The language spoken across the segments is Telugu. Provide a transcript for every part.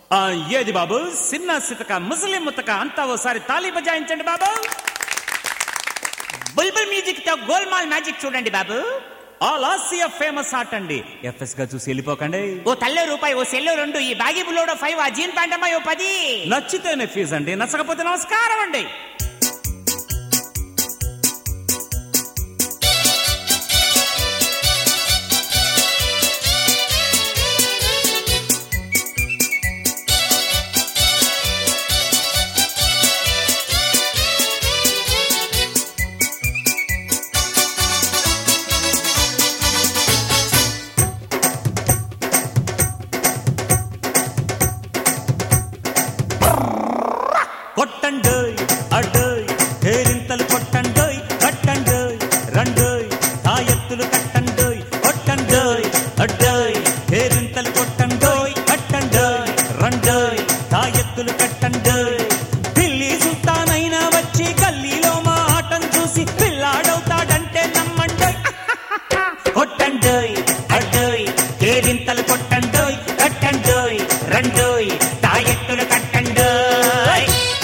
ఆ, ఏది బాబు సిన్న సితక ముసలిం ముతక అంతా ఓసారి తాళి బజాయించండి బాబు బుల్బుల్ మ్యూజిక్ తో గోల్మాల్ మ్యాజిక్ చూడండి బాబు ఆల్ ఆసియా ఫేమస్ ఆర్ట్ అండి ఎఫ్ఎస్ గా చూసి వెళ్ళిపోకండి ఓ తల్లో రూపాయి ఓ సెల్లో రెండు ఈ బాగి బుల్లోడో ఫైవ్ ఆ జీన్ ప్యాంట్ అమ్మాయి ఓ పది నచ్చితేనే ఫీజు అండి నచ్చకపోతే నమస్కారం అండి కొట్టండోయ్ అడ్డోయ్ హేరింతలు కొట్టండోయ్ కట్టండోయ్ రండోయ్ తాయెత్తులు కట్టండోయ్ కొట్టండోయ్ అడ్డోయ్ హేరింతలు కొట్టండోయ్ కట్టండోయ్ రండోయ్ తాయెత్తులు కట్టండోయ్ పిల్లి సుల్తానైనా వచ్చి గల్లీలో మా ఆటం చూసి పిల్లాడవుతాడంటే నమ్మండోయ్ కొట్టండోయ్ అడ్డోయ్ కేరింతలు కొట్టండోయ్ కట్టండోయ్ రండోయ్ తాయెత్తులు కట్టండోయ్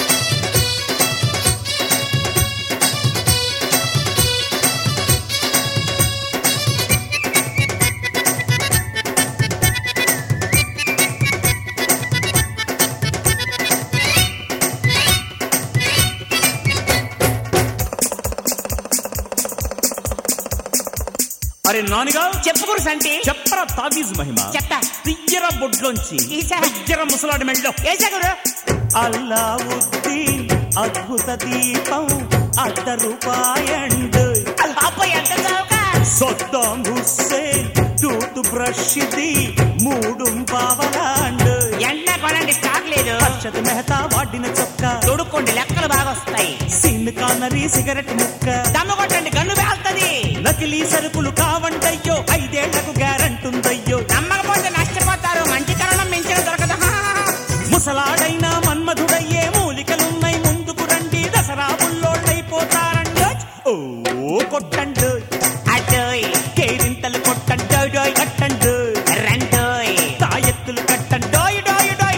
అరే నానిగా చెప్పుకురు సంటి చెప్పరా తావీజ్ మహిమ చెప్తా తియ్యర బొడ్లోంచి ఈసా. తియ్యర ముసలాడి మెళ్ళో ఏసా గురు అల్లావుద్దీన్ అద్భుత దీపం అర్ధ రూపాయండ్ అబ్బాయి ఎంత చౌక సొద్దాం హుస్సేన్ టూత్ బ్రష్ ది మూడు పావలాండ్ ఎండ కొనండి స్టాక్ లేదు అక్షత్ మెహతా వాడిన చొక్క తొడుక్కోండి లెక్కలు బాగా వస్తాయి సిన్ కానరీ సిగరెట్ ముక్క దమ్ము కొట్టండి గన్ను పేల్తది నకిలీ సరుకులు కావండయ్యో ఐదేళ్లకు గ్యారంటుందయ్యో నమ్మకపోతే నష్టపోతారు మంచి కరణం మించిన దొరకదు హా, హా, హా. ముసలాడైనా మన్మధుడయ్యే మూలికలున్నాయి ముందుకు రండి దసరా బుల్లోళ్ళైపోతారండి ఓ కొట్టండు అటోయ్ కేరింతలు కొట్టండు డోయ్ కట్టండు రండోయ్ తాయెత్తులు కట్టండు డోయ్ డోయ్ డోయ్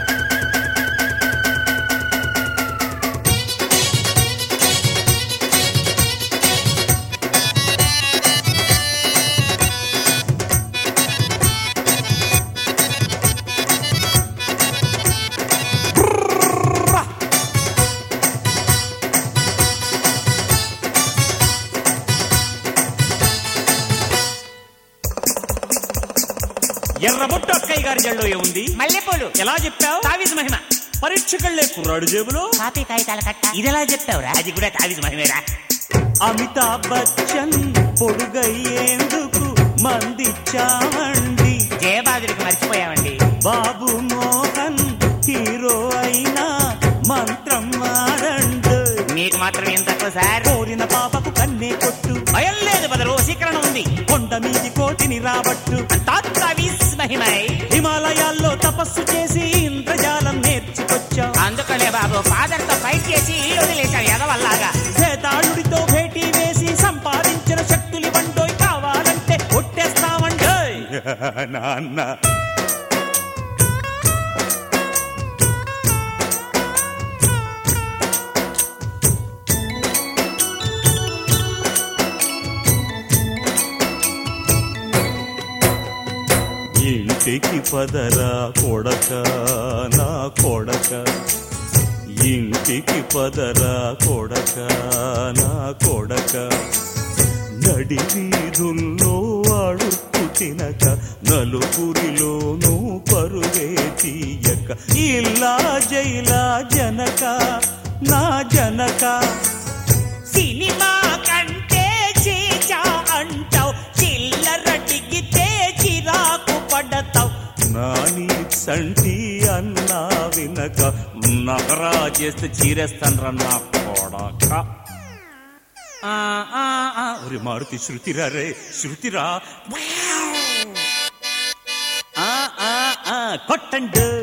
ఎర్రబొట్టు అక్కయ్య గారి జల్లో ఏముంది మల్లెపూలు ఎలా చెప్పావు తావిజ్ మహిమ పరీక్షకెళ్లే కుర్రాడు జేబులో కాపీ కాగితాల కట్ట ఇది ఎలా చెప్తావురా అది కూడా తావిజ్ మహిమేరా అమితాబ్ బచ్చన్ పొడుగయ్యేందుకు మందిచ్చామండి జయబాదుడికి మర్చిపోయామండి బాబు మోహన్ హీరో అయినా మంత్రం మారండు మీకు మాత్రం ఏం తక్కువ సార్ కోరిన పాపకు కన్నే కొట్టు భయం లేదు బదులు వశీకరణ ఉంది కొండ మీది కోతిని రాబట్టు అంతా తావిజ్ మహిమై హిమాలయాల్లో తపస్సు చేసి ఇంద్రజాలం నేర్చుకొచ్చాం అందుకనే బాబు ఫాదర్ తో ఫైట్ చేసి వదిలేశాడు ఎదవల్లాగా సేతాళుడితో భేటీ వేసి సంపాదించిన శక్తులు వండోయ్ కావాలంటే కొట్టేస్తామండోయ్ నాన్న ఇంటికి పదరా కొడక నా కొడక ఇంటికి పదరా కొడక నా కొడక నడి వీధుల్లో అడుక్కు తినక నలుగురిలోనూ పరుగే తీయక ఇలా జైలా జనక నా జనక సినిమా కంటే చీచా అంటావు చిల్లర టిగితే చిరాకు పడతావు నాని సంటి అన్నా వినక నగరా చేస్తే చీరేస్తాను నా కొడక ఆ, ఆ, ఆ. ఒరి మారుతి శృతిరా రే శృతిరా ఆ, ఆ, ఆ. కొట్టండు